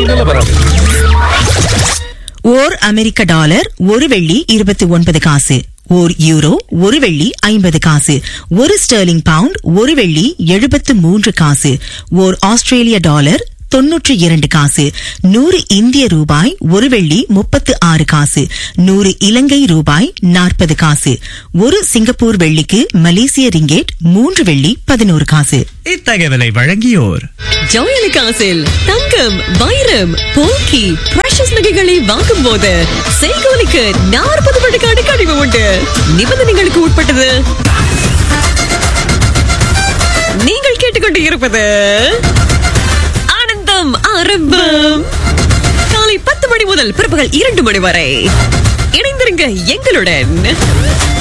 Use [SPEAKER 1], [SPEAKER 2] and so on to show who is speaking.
[SPEAKER 1] நிலவரம்
[SPEAKER 2] ஓர் அமெரிக்க டாலர் ஒரு வெள்ளி இருபத்தி ஒன்பது காசு ஓர் யூரோ ஒரு வெள்ளி ஐம்பது காசு ஒரு ஸ்டெர்லிங் பவுண்ட் ஒரு வெள்ளி எழுபத்து மூன்று காசு ஓர் ஆஸ்திரேலிய டாலர் தொன்னூற்று இரண்டு காசு நூறு இந்திய ரூபாய் ஒரு வெள்ளி முப்பத்து ஆறு காசு நூறு இலங்கை ரூபாய் நாற்பது காசு ஒரு சிங்கப்பூர் வெள்ளிக்கு மலேசிய ரிங்கேட் மூன்று வெள்ளி பதினோரு காசு
[SPEAKER 3] இத்தகவலை வழங்கியோர்
[SPEAKER 4] ஜோயலுக்காசில் தங்கம் வைரம் போக்கி பிரஷஸ் நகைகளை வாங்கும் போது செய்கோலிக்கு நாற்பது விழுக்காடு கழிவு உண்டு நிபந்தனைகளுக்கு உட்பட்டது நீங்கள் கேட்டுக்கொண்டு இருப்பது ஆனந்தம் ஆரம்பம் காலை பத்து மணி முதல் பிற்பகல் இரண்டு மணி வரை இணைந்திருங்க எங்களுடன்